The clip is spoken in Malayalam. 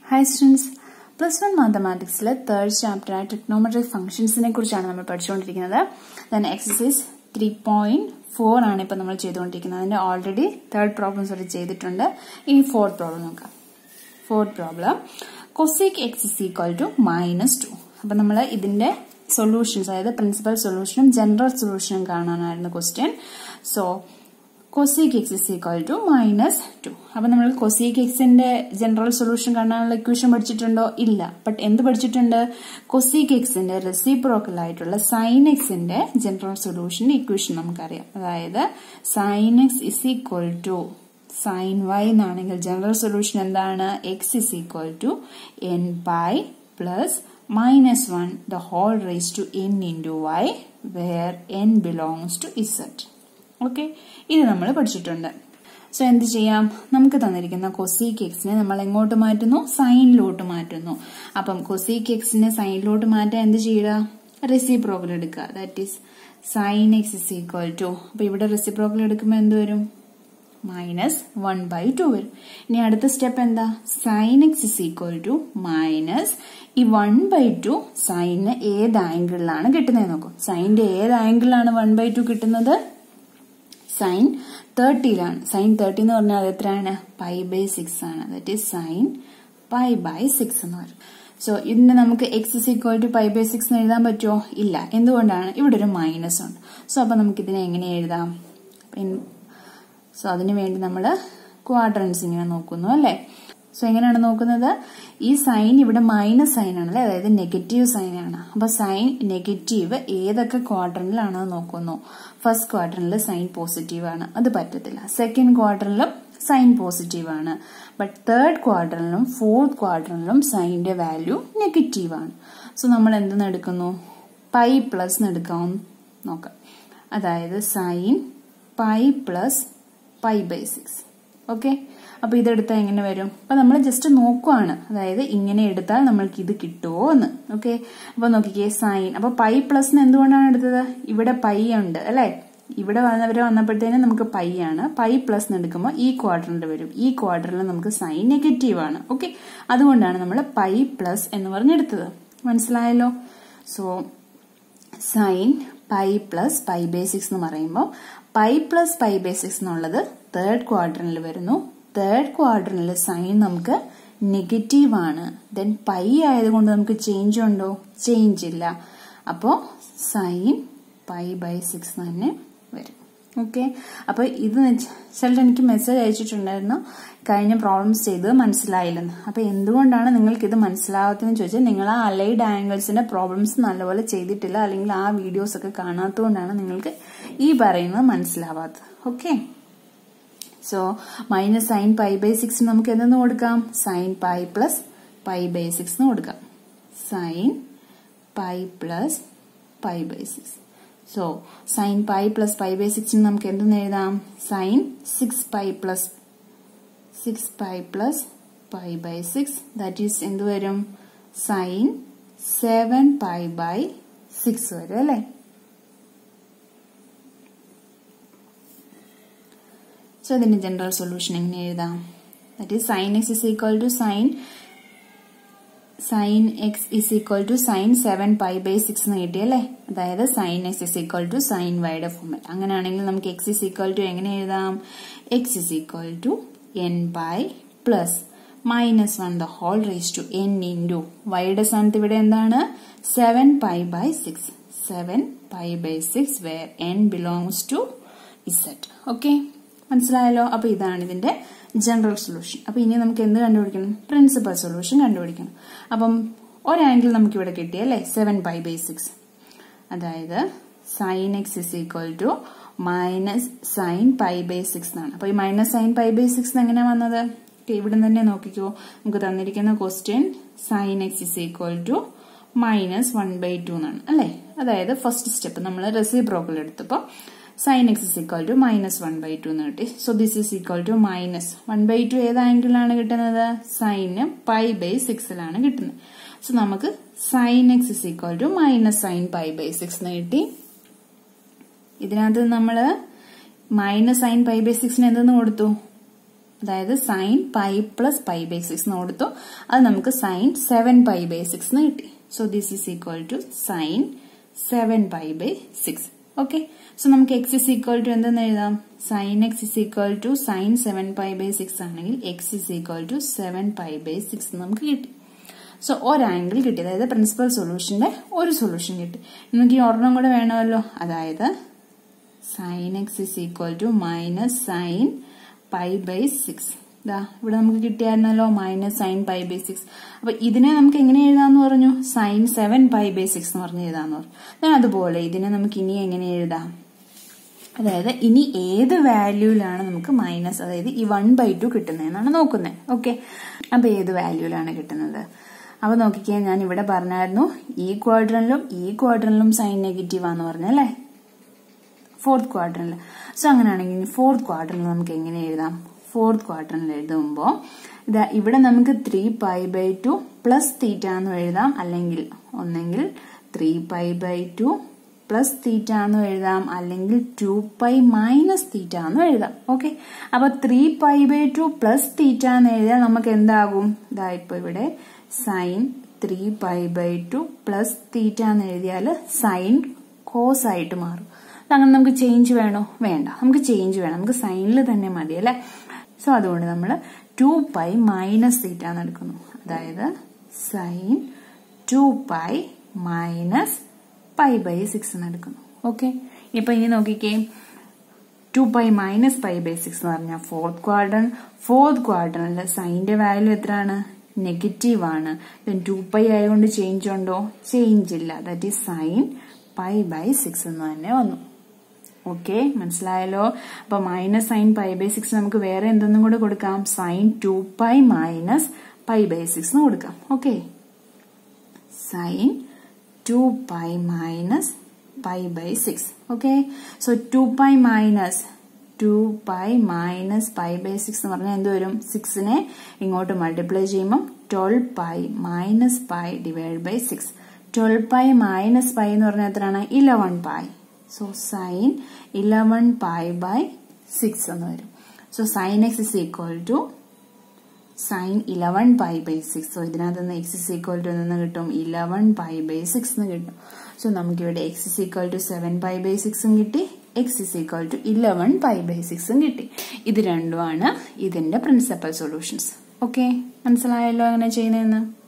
ഹായ് സ്റ്റുഡൻസ് പ്ലസ് വൺ മാത്തമാറ്റിക്സിലെ തേർഡ് ചാപ്റ്ററായ ട്രിഗ്നോമെട്രിക് ഫംഗ്ഷൻസിനെ കുറിച്ചാണ് നമ്മൾ പഠിച്ചുകൊണ്ടിരിക്കുന്നത് then exercise three point four ആണ് ഇപ്പം നമ്മൾ ചെയ്തുകൊണ്ടിരിക്കുന്നത് അതിന്റെ ഓൾറെഡി തേർഡ് പ്രോബ്ലംസ് വരെ ചെയ്തിട്ടുണ്ട് ഇനി ഫോർത്ത് പ്രോബ്ലം നോക്കാം fourth problem cosec x is equal to minus two അപ്പം നമ്മൾ ഇതിന്റെ സൊല്യൂഷൻസ് അതായത് പ്രിൻസിപ്പൽ സൊല്യൂഷനും ജനറൽ സൊല്യൂഷനും കാണാനായിരുന്നു question so cosec x is equal to minus two അപ്പൊ നമ്മൾ കൊസീക് എക്സിന്റെ ജനറൽ സൊല്യൂഷൻ കാണാനുള്ള ഇക്വേഷൻ പഠിച്ചിട്ടുണ്ടോ ഇല്ല ബട്ട് എന്ത് പഠിച്ചിട്ടുണ്ട് കൊസീക് എക്സിന്റെ റെസിപ്രോക്കൽ ആയിട്ടുള്ള സൈൻ എക്സിന്റെ ജനറൽ സൊല്യൂഷന്റെ ഇക്വേഷൻ നമുക്കറിയാം അതായത് sine x is equal to sine y എന്നാണെങ്കിൽ ജനറൽ സൊല്യൂഷൻ എന്താണ് x is equal to n pi plus minus one the whole raise to n into y where n belongs to Z okay ഇത് നമ്മൾ പഠിച്ചിട്ടുണ്ട് സോ എന്ത് ചെയ്യാം നമുക്ക് തന്നിരിക്കുന്ന കൊസീക് എക്സിനെ നമ്മൾ എങ്ങോട്ട് മാറ്റുന്നു സൈനിലോട്ട് മാറ്റുന്നു അപ്പം കൊസീക് എക്സിനെ സൈനിലോട്ട് മാറ്റാൻ എന്ത് ചെയ്യുക റെസിപ്രോക്കൽ എടുക്കുക that is sine x is equal to അപ്പൊ ഇവിടെ റെസിപ്രോക്കൽ എടുക്കുമ്പോൾ എന്ത് വരും മൈനസ് വൺ ബൈ ടു വരും ഇനി അടുത്ത സ്റ്റെപ്പ് എന്താ sine x is equal to minus ഈ വൺ ബൈ ടു സൈന് ഏത് ആംഗിളിലാണ് കിട്ടുന്നത് നോക്കും സൈനിന്റെ ഏത് ആംഗിളിലാണ് വൺ ബൈ ടു കിട്ടുന്നത് സൈൻ തേർട്ടിയിലാണ് സൈൻ തേർട്ടി എന്ന് പറഞ്ഞാൽ എത്രയാണ് പൈ ബൈ സിക്സ് ആണ് that is sine pi by six എന്ന് പറയും സോ ഇതിന് നമുക്ക് x is equal to pi by six എന്ന് എഴുതാൻ പറ്റുമോ ഇല്ല എന്തുകൊണ്ടാണ് ഇവിടെ ഒരു മൈനസ് ഉണ്ട് സോ അപ്പൊ നമുക്ക് ഇതിനെ എങ്ങനെ എഴുതാം സോ അതിനു വേണ്ടി നമ്മൾ ക്വാഡ്രൻസിനെ നോക്കുന്നു അല്ലേ സോ എങ്ങനെയാണ് നോക്കുന്നത് ഈ സൈൻ ഇവിടെ മൈനസ് സൈൻ ആണല്ലേ അതായത് നെഗറ്റീവ് സൈൻ ആണ് അപ്പൊ സൈൻ നെഗറ്റീവ് ഏതൊക്കെ ക്വാർട്ടറിലാണെന്ന് നോക്കുന്നു ഫസ്റ്റ് ക്വാർട്ടറിൽ സൈൻ പോസിറ്റീവ് ആണ് അത് പറ്റത്തില്ല സെക്കൻഡ് ക്വാർട്ടറിലും സൈൻ പോസിറ്റീവ് ആണ് ബട്ട് തേർഡ് ക്വാർട്ടറിലും ഫോർത്ത് ക്വാർട്ടറിലും സൈനിന്റെ വാല്യൂ നെഗറ്റീവ് ആണ് സോ നമ്മൾ എന്തെന്ന് എടുക്കുന്നു പൈ പ്ലസ് എടുക്കാം നോക്കാം അതായത് sine pi plus pi by six okay അപ്പൊ ഇതെടുത്താൽ എങ്ങനെ വരും അപ്പൊ നമ്മൾ ജസ്റ്റ് നോക്കുവാണ് അതായത് ഇങ്ങനെ എടുത്താൽ നമ്മൾക്ക് ഇത് കിട്ടുമോ എന്ന് ഓക്കെ അപ്പൊ നോക്കിക്കേ സൈൻ അപ്പൊ പൈ പ്ലസ് എന്തുകൊണ്ടാണ് എടുത്തത് ഇവിടെ പൈ ഉണ്ട് അല്ലെ ഇവിടെ വന്നവരെ വന്നപ്പോഴത്തേനും നമുക്ക് പൈ ആണ് പൈ പ്ലസ് എടുക്കുമ്പോൾ ഈ ക്വാർട്ടറിൽ വരും ഈ ക്വാർട്ടറിൽ നമുക്ക് സൈൻ നെഗറ്റീവ് ആണ് ഓക്കെ അതുകൊണ്ടാണ് നമ്മൾ പൈ പ്ലസ് എന്ന് പറഞ്ഞെടുത്തത് മനസ്സിലായല്ലോ so sine pi plus pi by six എന്ന് പറയുമ്പോൾ pi plus pi by six എന്നുള്ളത് തേർഡ് ക്വാർട്ടറിൽ വരുന്നു തേർഡ് ക്വാർട്ടറിൽ സൈൻ നമുക്ക് നെഗറ്റീവ് ആണ് ദെൻ പൈ ആയതുകൊണ്ട് നമുക്ക് ചേഞ്ച് ഉണ്ടോ ചേഞ്ച് ഇല്ല അപ്പോൾ സൈൻ പൈ ബൈ സിക്സ് തന്നെ വരും ഓക്കെ അപ്പോൾ ഇത് ചിലർ എനിക്ക് മെസ്സേജ് അയച്ചിട്ടുണ്ടായിരുന്നു കഴിഞ്ഞ പ്രോബ്ലംസ് ചെയ്ത് മനസ്സിലായില്ലെന്ന് അപ്പോൾ എന്തുകൊണ്ടാണ് നിങ്ങൾക്ക് ഇത് മനസ്സിലാവാത്തതെന്ന് ചോദിച്ചാൽ നിങ്ങൾ ആ അലൈഡ് ആംഗിൾസിന്റെ പ്രോബ്ലംസ് നല്ലപോലെ ചെയ്തിട്ടില്ല അല്ലെങ്കിൽ ആ വീഡിയോസ് ഒക്കെ കാണാത്തതുകൊണ്ടാണ് നിങ്ങൾക്ക് ഈ പറയുന്നത് മനസ്സിലാവാത്തത് okay so minus sine pi by six നമുക്ക് എന്തെന്ന് കൊടുക്കാം sine pi plus pi by six എന്ന് കൊടുക്കാം sine pi plus pi by six so sine pi plus pi by സിക്സിന് നമുക്ക് എന്തെന്ന് എഴുതാം sine six pi plus six pi plus pi by six that is എന്ത് വരും sine seven pi by six വരും അല്ലേ സോ ഇതിന്റെ ജനറൽ സൊല്യൂഷൻ എങ്ങനെ എഴുതാം that is sine x is equal to sine sine x is equal to sine seven pi by six എന്ന് കിട്ടിയല്ലേ അതായത് sine x is equal to sine വൈയുടെ ഫോമിൽ അങ്ങനെയാണെങ്കിൽ നമുക്ക് എക്സ് ഇസ് ഈക്വൽ ടു എങ്ങനെ എഴുതാം x is equal to n pi plus minus one the whole raise to n into വൈയുടെ സ്ഥാനത്ത് ഇവിടെ എന്താണ് seven pi by six seven pi by six where n belongs to Z okay മനസ്സിലായല്ലോ അപ്പൊ ഇതാണ് ഇതിന്റെ ജനറൽ സൊല്യൂഷൻ അപ്പൊ ഇനി നമുക്ക് എന്ത് കണ്ടുപിടിക്കണം പ്രിൻസിപ്പൽ സൊല്യൂഷൻ കണ്ടുപിടിക്കണം അപ്പം ഒരാംഗിൾ നമുക്ക് ഇവിടെ കിട്ടിയല്ലേ സെവൻ പൈ ബൈ സിക്സ് അതായത് sine x is equal to minus sine pi by six എന്നാണ് അപ്പൊ ഈ minus sine pi by six എങ്ങനെ വന്നത് ഇവിടെ തന്നെ നോക്കിക്കോ നമുക്ക് തന്നിരിക്കുന്ന question sine x is equal to minus one by two എന്നാണ് അല്ലെ അതായത് ഫസ്റ്റ് സ്റ്റെപ്പ് നമ്മൾ റെസിപ്രോക്കൽ എടുത്തപ്പോൾ sine x is equal to minus one by two എന്ന് കിട്ടി so this is equal to minus one by two ഏത് ആംഗിളിലാണ് കിട്ടുന്നത് സൈന് പൈ ബൈ സിക്സിലാണ് കിട്ടുന്നത് സോ നമുക്ക് sine x is equal to minus sine pi by six എന്ന് കിട്ടി ഇതിനകത്ത് നമ്മൾ മൈനസ് സൈൻ പൈ ബൈ സിക്സിന് എന്തെന്ന് കൊടുത്തു അതായത് sine pi plus pi by six എന്ന് കൊടുത്തു അത് നമുക്ക് sine seven pi by six എന്ന് കിട്ടി so this is equal to sine seven pi by six okay so നമുക്ക് എക്സ് ഇസ് ഈക്വൽ ടു എന്തെന്ന് എഴുതാം sine x is equal to sine seven pi by six ആണെങ്കിൽ x is equal to seven pi by six നമുക്ക് കിട്ടി സോ ഒരാംഗിൾ കിട്ടി അതായത് പ്രിൻസിപ്പൽ സൊല്യൂഷന്റെ ഒരു സൊല്യൂഷൻ കിട്ടി നമുക്ക് ഈ ഒരെണ്ണം കൂടെ വേണമല്ലോ അതായത് sine x is equal to minus sine pi by six ഇതാ ഇവിടെ നമുക്ക് കിട്ടിയായിരുന്നല്ലോ minus sine pi by six അപ്പൊ ഇതിനെ നമുക്ക് എങ്ങനെ എഴുതാന്ന് പറഞ്ഞു sine seven pi by six എന്ന് പറഞ്ഞ് എഴുതാന്ന് പറഞ്ഞു അതുപോലെ ഇതിനെ നമുക്ക് ഇനി എങ്ങനെ എഴുതാം അതായത് ഇനി ഏത് വാല്യൂലാണ് നമുക്ക് മൈനസ് അതായത് ഈ വൺ ബൈ ടു കിട്ടുന്നതെന്നാണ് നോക്കുന്നത് ഓക്കെ അപ്പൊ ഏത് വാല്യൂലാണ് കിട്ടുന്നത് അപ്പൊ നോക്കിക്കേ ഞാൻ ഇവിടെ പറഞ്ഞായിരുന്നു ഈ ക്വാഡ്രനിലും ഈ ക്വാഡ്രനിലും സൈൻ നെഗറ്റീവ് ആന്ന് പറഞ്ഞല്ലേ ഫോർത്ത് ക്വാഡ്രനിൽ സോ അങ്ങനെയാണെങ്കിൽ ഫോർത്ത് ക്വാഡ്രനിൽ നമുക്ക് എങ്ങനെ എഴുതാം ഫോർത്ത് ക്വാഡ്രനിൽ എഴുതുമ്പോൾ ഇതാ ഇവിടെ നമുക്ക് three pi by two plus theta എന്ന് എഴുതാം അല്ലെങ്കിൽ ഒന്നെങ്കിൽ three pi by two plus theta എന്ന് എഴുതാം അല്ലെങ്കിൽ ടു പൈ മൈനസ് തീറ്റ എന്ന് എഴുതാം ഓക്കെ അപ്പൊ three pi by two plus theta എന്ന് എഴുതിയാൽ നമുക്ക് എന്താകും ഇതാ ഇപ്പൊ ഇവിടെ sine three pi by two plus theta എന്ന് എഴുതിയാൽ സൈൻ കോസ് ആയിട്ട് മാറും അങ്ങനെ നമുക്ക് ചേഞ്ച് വേണോ വേണ്ട നമുക്ക് ചേഞ്ച് വേണം നമുക്ക് സൈനിൽ തന്നെ മതി അല്ലെ സോ അതുകൊണ്ട് നമ്മൾ ടു പൈ മൈനസ് തീറ്റ എന്ന് എടുക്കുന്നു അതായത് sine two pi minus pi by six എന്ന് എടുക്കുന്നു ഓക്കെ ഇപ്പൊ ഇനി നോക്കിക്കേ two pi minus pi by six എന്ന് പറഞ്ഞാൽ ഫോർത്ത് ക്വാർട്ടർ ഫോർത്ത് ക്വാർട്ടറിൽ സൈൻ്റെ വാല്യൂ എത്രയാണ് നെഗറ്റീവ് ആണ് ടു പൈ ആയതുകൊണ്ട് ചേഞ്ച് ഉണ്ടോ ചേഞ്ച് ഇല്ല that is sine pi by six എന്ന് തന്നെ വന്നു ഓക്കെ മനസ്സിലായല്ലോ അപ്പൊ minus sine pi by six നമുക്ക് വേറെ എന്തൊന്നും കൂടെ കൊടുക്കാം sine two pi minus pi by six എന്ന് കൊടുക്കാം okay sine two pi minus pi by six okay so two pi minus two pi minus pi by six എന്ന് പറഞ്ഞാൽ എന്ത് വരും സിക്സിനെ ഇങ്ങോട്ട് മൾട്ടിപ്ലൈ ചെയ്യുമ്പോൾ twelve pi minus pi divide by six twelve pi minus pi എന്ന് പറഞ്ഞാൽ എത്രയാണ് eleven pi so sine eleven pi by six എന്ന് വരും so sine x is equal to sine eleven pi by six so ഇതിനകത്ത് നിന്ന് എക്സ് ഇസ് ഈക്വൽ ടു നിന്ന് കിട്ടും ഇലവൺ പൈ ബൈ സിക്സ് എന്ന് കിട്ടും സോ നമുക്കിവിടെ x is equal to seven pi by സിക്സും കിട്ടി x is equal to eleven pi by സിക്സും കിട്ടി ഇത് രണ്ടുമാണ് ഇതിന്റെ പ്രിൻസിപ്പൽ സൊല്യൂഷൻസ് ഓക്കെ മനസ്സിലായല്ലോ അങ്ങനെ ചെയ്യുന്നതെന്ന്